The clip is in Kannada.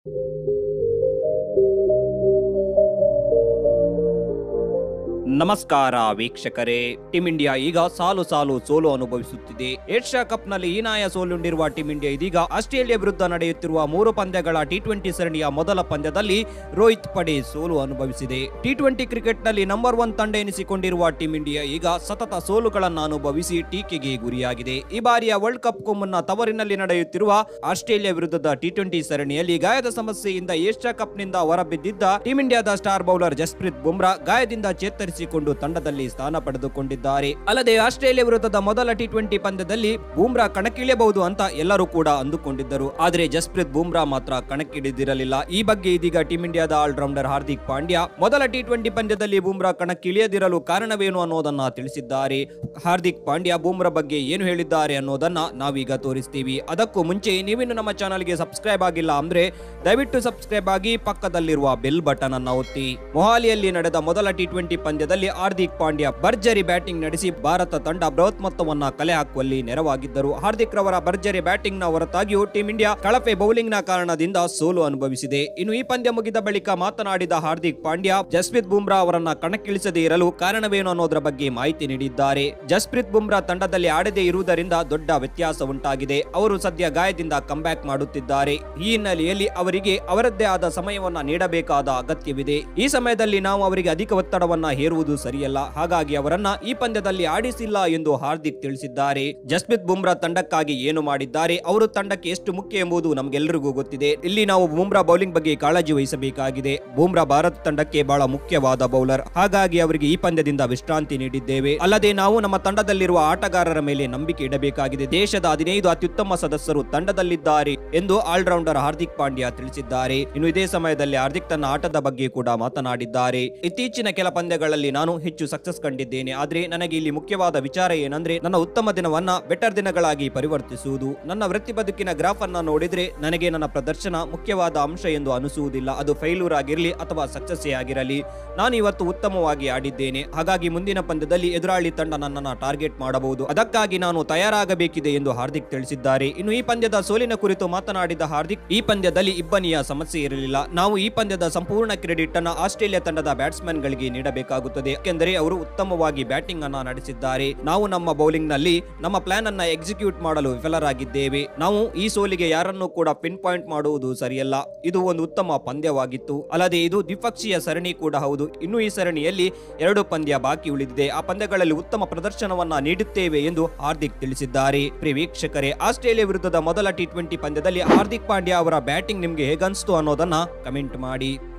ನಮಸ್ಕಾರ ವೀಕ್ಷಕರೇ ಟೀಂ ಇಂಡಿಯಾ ಈಗ ಸಾಲು ಸಾಲು ಸೋಲು ಅನುಭವಿಸುತ್ತಿದೆ ಏಷ್ಯಾ ಕಪ್ ನಲ್ಲಿ ಹೀನಾಯ ಸೋಲುಂಡಿರುವ ಟೀಂ ಇಂಡಿಯಾ ಇದೀಗ ಆಸ್ಟ್ರೇಲಿಯಾ ವಿರುದ್ಧ ನಡೆಯುತ್ತಿರುವ ಮೂರು ಪಂದ್ಯಗಳ ಟಿ ಟ್ವೆಂಟಿ ಸರಣಿಯ ಮೊದಲ ಪಂದ್ಯದಲ್ಲಿ ರೋಹಿತ್ ಪಡೆ ಸೋಲು ಅನುಭವಿಸಿದೆ ಟಿ ಟ್ವೆಂಟಿ ಕ್ರಿಕೆಟ್ ನಲ್ಲಿ ನಂಬರ್ ಒನ್ ತಂಡ ಎನಿಸಿಕೊಂಡಿರುವ ಟೀಂ ಇಂಡಿಯಾ ಈಗ ಸತತ ಸೋಲುಗಳನ್ನು ಅನುಭವಿಸಿ ಟೀಕೆಗೆ ಗುರಿಯಾಗಿದೆ ಈ ಬಾರಿಯ ವರ್ಲ್ಡ್ ಕಪ್ಗೂ ಮುನ್ನ ತವರಿನಲ್ಲಿ ನಡೆಯುತ್ತಿರುವ ಆಸ್ಟ್ರೇಲಿಯಾ ವಿರುದ್ಧದ ಟಿ ಟ್ವೆಂಟಿ ಸರಣಿಯಲ್ಲಿ ಗಾಯದ ಸಮಸ್ಯೆಯಿಂದ ಏಷ್ಯಾ ಕಪ್ನಿಂದ ಹೊರಬಿದ್ದಿದ್ದ ಟೀಂ ಇಂಡಿಯಾದ ಸ್ಟಾರ್ ಬೌಲರ್ ಜಸ್ಪ್ರೀತ್ ಬುಮ್ರಾ ಗಾಯದಿಂದ ಚೇತರಿಸಿಕೊಂಡು ತಂಡದಲ್ಲಿ ಸ್ಥಾನ ಪಡೆದುಕೊಂಡಿದ್ದಾರೆ ಅಲ್ಲದೆ ಆಸ್ಟ್ರೇಲಿಯಾ ವಿರುದ್ಧದ ಮೊದಲ ಟಿ ಟ್ವೆಂಟಿ ಪಂದ್ಯದಲ್ಲಿ ಬೂಮ್ರಾ ಕಣಕ್ಕಿಳಿಯಬಹುದು ಅಂತ ಎಲ್ಲರೂ ಕೂಡ ಅಂದುಕೊಂಡಿದ್ದರು ಆದರೆ ಜಸ್ಪ್ರೀತ್ ಬೂಮ್ರಾ ಮಾತ್ರ ಕಣಕ್ಕಿಳಿದಿರಲಿಲ್ಲ ಈ ಬಗ್ಗೆ ಇದೀಗ ಟೀಂ ಇಂಡಿಯಾದ ಆಲ್ರೌಂಡರ್ ಹಾರ್ದಿಕ್ ಪಾಂಡ್ಯ ಮೊದಲ ಟಿ ಟ್ವೆಂಟಿ ಪಂದ್ಯದಲ್ಲಿ ಬೂಮ್ರಾ ಕಣಕ್ಕಿಳಿಯದಿರಲು ಕಾರಣವೇನು ಅನ್ನೋದನ್ನ ತಿಳಿಸಿದ್ದಾರೆ ಹಾರ್ದಿಕ್ ಪಾಂಡ್ಯ ಬೂಮ್ರಾ ಬಗ್ಗೆ ಏನು ಹೇಳಿದ್ದಾರೆ ಅನ್ನೋದನ್ನ ನಾವೀಗ ತೋರಿಸ್ತೀವಿ ಅದಕ್ಕೂ ಮುಂಚೆ ನೀವಿನ್ನು ನಮ್ಮ ಚಾನಲ್ಗೆ ಸಬ್ಸ್ಕ್ರೈಬ್ ಆಗಿಲ್ಲ ಅಂದ್ರೆ ದಯವಿಟ್ಟು ಸಬ್ಸ್ಕ್ರೈಬ್ ಆಗಿ ಪಕ್ಕದಲ್ಲಿರುವ ಬೆಲ್ ಬಟನ್ ಅನ್ನ ಒತ್ತಿ ಮೊಹಾಲಿಯಲ್ಲಿ ನಡೆದ ಮೊದಲ ಟಿ ಟ್ವೆಂಟಿ ಪಂದ್ಯದಲ್ಲಿ ಹಾರ್ದಿಕ್ ಪಾಂಡ್ಯ ಭರ್ಜರಿ ಬ್ಯಾಟಿಂಗ್ ನಡೆಸಿ ಭಾರತ ತಂಡ ಬೃಹತ್ ಮೊತ್ತವನ್ನ ಕಲೆ ಹಾಕುವಲ್ಲಿ ನೆರವಾಗಿದ್ದರು ಹಾರ್ದಿಕ್ ರವರ ಭರ್ಜರಿ ಬ್ಯಾಟಿಂಗ್ ನ ಹೊರತಾಗಿಯೂ ಟೀಂ ಇಂಡಿಯಾ ಕಳಪೆ ಬೌಲಿಂಗ್ ನ ಕಾರಣದಿಂದ ಸೋಲು ಅನುಭವಿಸಿದೆ ಇನ್ನು ಈ ಪಂದ್ಯ ಮುಗಿದ ಬಳಿಕ ಮಾತನಾಡಿದ ಹಾರ್ದಿಕ್ ಪಾಂಡ್ಯ ಜಸ್ಪ್ರೀತ್ ಬುಮ್ರಾ ಅವರನ್ನ ಕಣಕ್ಕಿಳಿಸದೇ ಇರಲು ಕಾರಣವೇನು ಅನ್ನೋದರ ಬಗ್ಗೆ ಮಾಹಿತಿ ನೀಡಿದ್ದಾರೆ ಜಸ್ಪ್ರೀತ್ ಬುಮ್ರಾ ತಂಡದಲ್ಲಿ ಆಡದೇ ಇರುವುದರಿಂದ ದೊಡ್ಡ ವ್ಯತ್ಯಾಸ ಉಂಟಾಗಿದೆ ಅವರು ಸದ್ಯ ಗಾಯದಿಂದ ಕಂಬ್ಯಾಕ್ ಮಾಡುತ್ತಿದ್ದಾರೆ ಈ ಹಿನ್ನೆಲೆಯಲ್ಲಿ ಅವರಿಗೆ ಅವರದ್ದೇ ಆದ ಸಮಯವನ್ನ ನೀಡಬೇಕಾದ ಅಗತ್ಯವಿದೆ ಈ ಸಮಯದಲ್ಲಿ ನಾವು ಅವರಿಗೆ ಅಧಿಕ ಒತ್ತಡವನ್ನ ಹೇರುವುದು ಸರಿಯಲ್ಲ ಹಾಗಾಗಿ ಅವರನ್ನ ಈ ಪಂದ್ಯದಲ್ಲಿ ಆಡಿಸಿಲ್ಲ ಎಂದು ಹಾರ್ದಿಕ್ ತಿಳಿಸಿದ್ದಾರೆ ಜಸ್ಪ್ರೀತ್ ಬುಮ್ರಾ ತಂಡಕ್ಕಾಗಿ ಏನು ಮಾಡಿದ್ದಾರೆ ಅವರು ತಂಡಕ್ಕೆ ಎಷ್ಟು ಮುಖ್ಯ ಎಂಬುದು ನಮಗೆಲ್ಲರಿಗೂ ಗೊತ್ತಿದೆ ಇಲ್ಲಿ ನಾವು ಬುಮ್ರಾ ಬೌಲಿಂಗ್ ಬಗ್ಗೆ ಕಾಳಜಿ ವಹಿಸಬೇಕಾಗಿದೆ ಬುಮ್ರಾ ಭಾರತ ತಂಡಕ್ಕೆ ಬಹಳ ಮುಖ್ಯವಾದ ಬೌಲರ್ ಹಾಗಾಗಿ ಅವರಿಗೆ ಈ ಪಂದ್ಯದಿಂದ ವಿಶ್ರಾಂತಿ ನೀಡಿದ್ದೇವೆ ಅಲ್ಲದೆ ನಾವು ನಮ್ಮ ತಂಡದಲ್ಲಿರುವ ಆಟಗಾರರ ಮೇಲೆ ನಂಬಿಕೆ ಇಡಬೇಕಾಗಿದೆ ದೇಶದ ಹದಿನೈದು ಅತ್ಯುತ್ತಮ ಸದಸ್ಯರು ತಂಡದಲ್ಲಿದ್ದಾರೆ ಎಂದು ಆಲ್ರೌಂಡರ್ ಹಾರ್ದಿಕ್ ಪಾಂಡ್ಯ ತಿಳಿಸಿದ್ದಾರೆ ಇನ್ನು ಇದೇ ಸಮಯದಲ್ಲಿ ಹಾರ್ದಿಕ್ ತನ್ನ ಆಟದ ಬಗ್ಗೆ ಕೂಡ ಮಾತನಾಡಿದ್ದಾರೆ ಇತ್ತೀಚಿನ ಕೆಲ ಪಂದ್ಯಗಳಲ್ಲಿ ನಾನು ಹೆಚ್ಚು ಸಕ್ಸಸ್ ಕಂಡಿದ್ದೇನೆ ಆದ್ರೆ ನನಗೆ ಇಲ್ಲಿ ಮುಖ್ಯವಾದ ವಿಚಾರ ಏನಂದ್ರೆ ನನ್ನ ಉತ್ತಮ ದಿನವನ್ನ ಬೆಟರ್ ದಿನಗಳಾಗಿ ಪರಿವರ್ತಿಸುವುದು ನನ್ನ ವೃತ್ತಿ ಬದುಕಿನ ಗ್ರಾಫ್ ಅನ್ನ ನೋಡಿದ್ರೆ ನನಗೆ ನನ್ನ ಪ್ರದರ್ಶನ ಮುಖ್ಯವಾದ ಅಂಶ ಎಂದು ಅನಿಸುವುದಿಲ್ಲ ಅದು ಫೈಲೂರ್ ಆಗಿರಲಿ ಅಥವಾ ಸಕ್ಸಸ್ ಆಗಿರಲಿ ನಾನು ಇವತ್ತು ಉತ್ತಮವಾಗಿ ಆಡಿದ್ದೇನೆ ಹಾಗಾಗಿ ಮುಂದಿನ ಪಂದ್ಯದಲ್ಲಿ ಎದುರಾಳಿ ತಂಡ ನನ್ನನ್ನು ಟಾರ್ಗೆಟ್ ಮಾಡಬಹುದು ಅದಕ್ಕಾಗಿ ನಾನು ತಯಾರಾಗಬೇಕಿದೆ ಎಂದು ಹಾರ್ದಿಕ್ ತಿಳಿಸಿದ್ದಾರೆ ಇನ್ನು ಈ ಪಂದ್ಯದ ಸೋಲಿನ ಕುರಿತು ಮಾತನಾಡಿದ ಹಾರ್ದಿಕ್ ಈ ಪಂದ್ಯದಲ್ಲಿ ಇಬ್ಬನಿಯ ಸಮಸ್ಯೆ ಇರಲಿಲ್ಲ ನಾವು ಈ ಪಂದ್ಯದ ಸಂಪೂರ್ಣ ಕ್ರೆಡಿಟ್ ಅನ್ನ ಆಸ್ಟ್ರೇಲಿಯಾ ತಂಡದ ಬ್ಯಾಟ್ಸ್ಮನ್ ಗಳಿಗೆ ನೀಡಬೇಕಾಗುತ್ತದೆ ಯಾಕೆಂದರೆ ಅವರು ಉತ್ತಮವಾಗಿ ಬ್ಯಾಟಿಂಗ್ ಅನ್ನ ನಡೆಸಿದ್ದಾರೆ ನಾವು ನಮ್ಮ ಬೌಲಿಂಗ್ ನಲ್ಲಿ ನಮ್ಮ ಪ್ಲಾನ್ ಅನ್ನ ಎಕ್ಸಿಕ್ಯೂಟ್ ಮಾಡಲು ವಿಫಲರಾಗಿದ್ದೇವೆ ನಾವು ಈ ಸೋಲಿಗೆ ಯಾರನ್ನೂ ಕೂಡ ಪಿನ್ ಪಾಯಿಂಟ್ ಮಾಡುವುದು ಸರಿಯಲ್ಲ ಇದು ಒಂದು ಉತ್ತಮ ಪಂದ್ಯವಾಗಿತ್ತು ಅಲ್ಲದೆ ಇದು ದ್ವಿಪಕ್ಷೀಯ ಸರಣಿ ಕೂಡ ಹೌದು ಇನ್ನು ಈ ಸರಣಿಯಲ್ಲಿ ಎರಡು ಪಂದ್ಯ ಬಾಕಿ ಉಳಿದಿದೆ ಆ ಪಂದ್ಯಗಳಲ್ಲಿ ಉತ್ತಮ ಪ್ರದರ್ಶನವನ್ನ ನೀಡುತ್ತೇವೆ ಎಂದು ಹಾರ್ದಿಕ್ ತಿಳಿಸಿದ್ದಾರೆ ಪ್ರಿಯ ವೀಕ್ಷಕರೇ ಆಸ್ಟ್ರೇಲಿಯಾ ವಿರುದ್ಧದ ಮೊದಲ ಟಿ ಟ್ವೆಂಟಿ ಪಂದ್ಯದಲ್ಲಿ ಹಾರ್ದಿಕ್ ಪಾಂಡ್ಯ ಅವರ ಬ್ಯಾಟಿಂಗ್ ನಿಮ್ಗೆ ಹೇಗನ್ಸ್ತು ಅನ್ನೋದನ್ನ ಕಮೆಂಟ್ ಮಾಡಿ